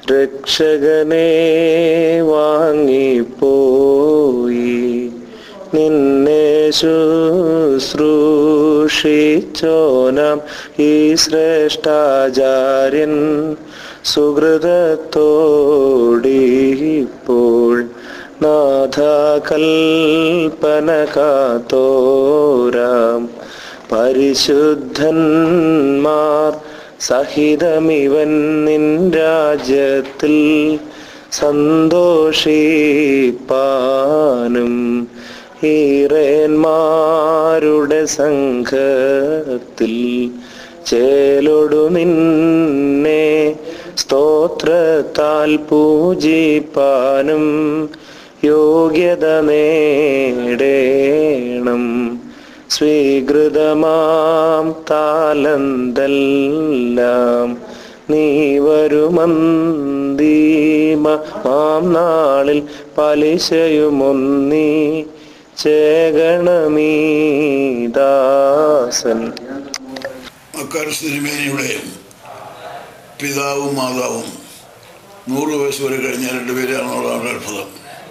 രക്ഷകനെ വാങ്ങിപ്പോയി നിന്നെ ശുശ്രൂഷിച്ചോനാം ഈ ശ്രേഷ്ഠാചാര്യൻ സുഹൃതത്തോടിപ്പോൾ നാഥ കൽപ്പന കാത്തോരാം പരിശുദ്ധന്മാർ സഹിതമിവൻ നിൻ രാജ്യത്തിൽ സന്തോഷിപ്പാനും ഈറേന്മാരുടെ സംഘത്തിൽ ചേലൊടു നിന്നെ സ്തോത്രത്താൽ പൂജിപ്പാനും യോഗ്യത നേടേണം സ്വീകൃതമാം താലന്തെല്ലാം നീ വരുമന്തീമ മാം നാളിൽ പലിശയുമൊന്നീ ചേകണമീ ദാസൻ മക്കാർ സിനിമേനയുടെ പിതാവും മാതാവും നൂറ് വയസ്സ് വരെ കഴിഞ്ഞ രണ്ടുപേരാണെന്നുള്ളതാണ് അത്ഭുതം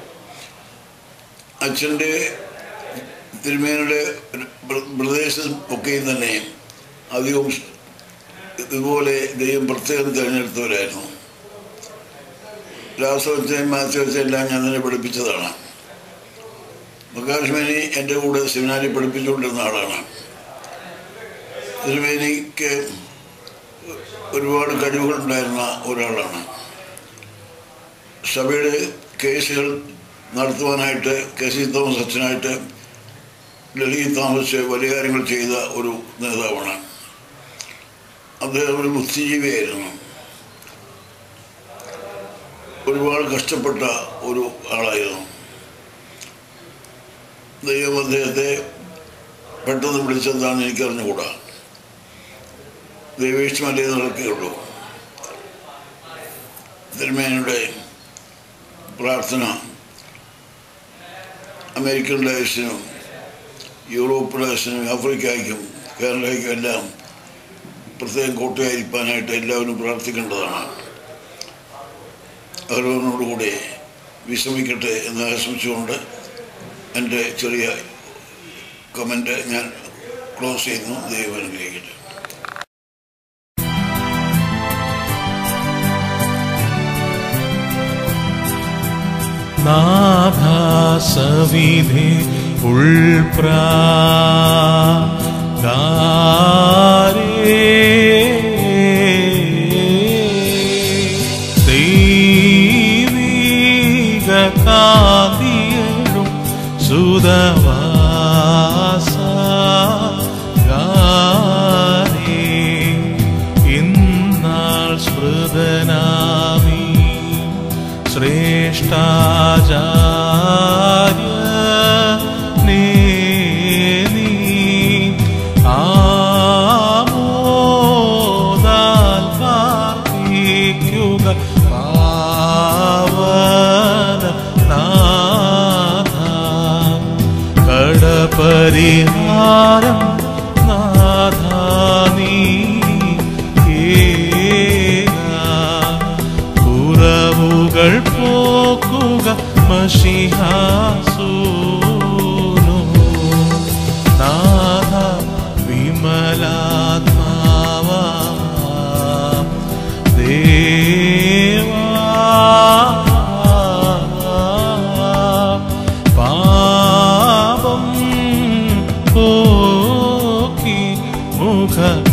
അച്ഛൻ്റെ തിരുമേനയുടെ പ്രദേശം ഒക്കെയും തന്നെ അധികവും ഇതുപോലെ ദൈവം പ്രത്യേകം തിരഞ്ഞെടുത്തവരായിരുന്നു രാസവച്ചയും മാത്സവച്ചയും എല്ലാം ഞാൻ തന്നെ പഠിപ്പിച്ചതാണ് മക്കാശ്മേനി എൻ്റെ കൂടെ സെമിനാരി പഠിപ്പിച്ചുകൊണ്ടിരുന്ന ആളാണ് തിരുമേനിക്ക് ഒരുപാട് കഴിവുകളുണ്ടായിരുന്ന ഒരാളാണ് സഭയുടെ കേസുകൾ നടത്തുവാനായിട്ട് കെ സി തോമസ് അച്ഛനായിട്ട് ഡൽഹിയിൽ താമസിച്ച് വലിയ കാര്യങ്ങൾ ചെയ്ത ഒരു നേതാവാണ് അദ്ദേഹം ഒരു ബുദ്ധിജീവിയായിരുന്നു ഒരുപാട് കഷ്ടപ്പെട്ട ഒരു ആളായിരുന്നു ദൈവം അദ്ദേഹത്തെ പെട്ടെന്ന് വിളിച്ചെന്താണ് എനിക്കറിഞ്ഞുകൂടാ ദൈവേഷ്ടമല്ലേ നടക്കുകയുള്ളൂ തിരുമേനയുടെ പ്രാർത്ഥന അമേരിക്കൻ ഡയസിനും യൂറോപ്പ് ഡയസിനും ആഫ്രിക്കയ്ക്കും കേരളയ്ക്കും എല്ലാം പ്രത്യേകം കോട്ടയായിരിക്കാനായിട്ട് എല്ലാവരും പ്രാർത്ഥിക്കേണ്ടതാണ് അവരോടുകൂടി വിശ്രമിക്കട്ടെ എന്ന് ആശംസിച്ചുകൊണ്ട് എൻ്റെ ചെറിയ കമൻറ്റ് ഞാൻ ക്ലോസ് ചെയ്യുന്നു ദൈവം അനുഗ്രഹിക്കട്ടെ നാഥാസവിധേ ഉൾപ്രാരേ ദൈവീക കാതിയഴും സുതവാസ ഗാനേ ഇന്നാൾ സ്മൃതനാമീ ശ്രേഷ്ഠാചാര്യ നീ ആമോദാൽ പാർപ്പിക്കുക പാവന നാഥ കടപരിഹാരം നാഥ നീ ഏക കുറവുകൾ പോക്കുക മഷിഹാസൂനു നാഥ വിമലാത്മാവ ദേവാ പാപം പോക്കി മുഖ